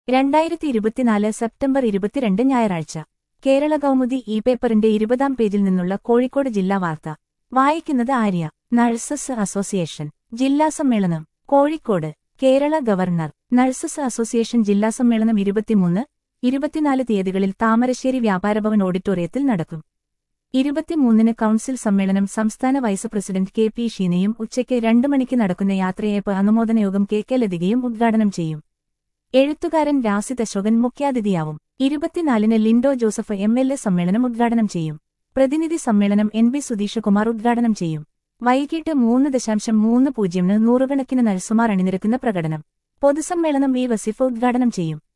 രണ്ടായിരത്തി ഇരുപത്തിനാല് സെപ്റ്റംബർ ഇരുപത്തിരണ്ട് ഞായറാഴ്ച കേരള കൗമുദി ഇ പേപ്പറിന്റെ ഇരുപതാം പേജിൽ നിന്നുള്ള കോഴിക്കോട് ജില്ലാ വാർത്ത വായിക്കുന്നത് ആര്യ നഴ്സസ് അസോസിയേഷൻ ജില്ലാ സമ്മേളനം Kozhikode Kerala governor nurses association ജില്ലാ സമ്മേളനം ഇരുപത്തിമൂന്ന് ഇരുപത്തിനാല് തീയതികളിൽ താമരശ്ശേരി വ്യാപാരഭവൻ ഓഡിറ്റോറിയത്തിൽ നടക്കും ഇരുപത്തിമൂന്നിന് കൌൺസിൽ സമ്മേളനം സംസ്ഥാന വൈസ് പ്രസിഡന്റ് കെ പി ഷീനയും ഉച്ചയ്ക്ക് രണ്ട് മണിക്ക് നടക്കുന്ന യാത്രയയപ്പ് അനുമോദന യോഗം കെ കെ ലതികയും ഉദ്ഘാടനം ചെയ്യും എഴുത്തുകാരൻ രാസിത് അശോകൻ മുഖ്യാതിഥിയാവും ഇരുപത്തിനാലിന് Lindo Joseph M L A സമ്മേളനം ഉദ്ഘാടനം ചെയ്യും പ്രതിനിധി സമ്മേളനം എൻ ബി സുധീഷകുമാർ ഉദ്ഘാടനം ചെയ്യും വൈകിട്ട് മൂന്ന് ദശാംശം മൂന്ന് പൂജ്യമിന് നൂറുകണക്കിന് നഴ്സുമാർ അണിനിരക്കുന്ന പ്രകടനം പൊതുസമ്മേളനം വി വസിഫ് ഉദ്ഘാടനം ചെയ്യും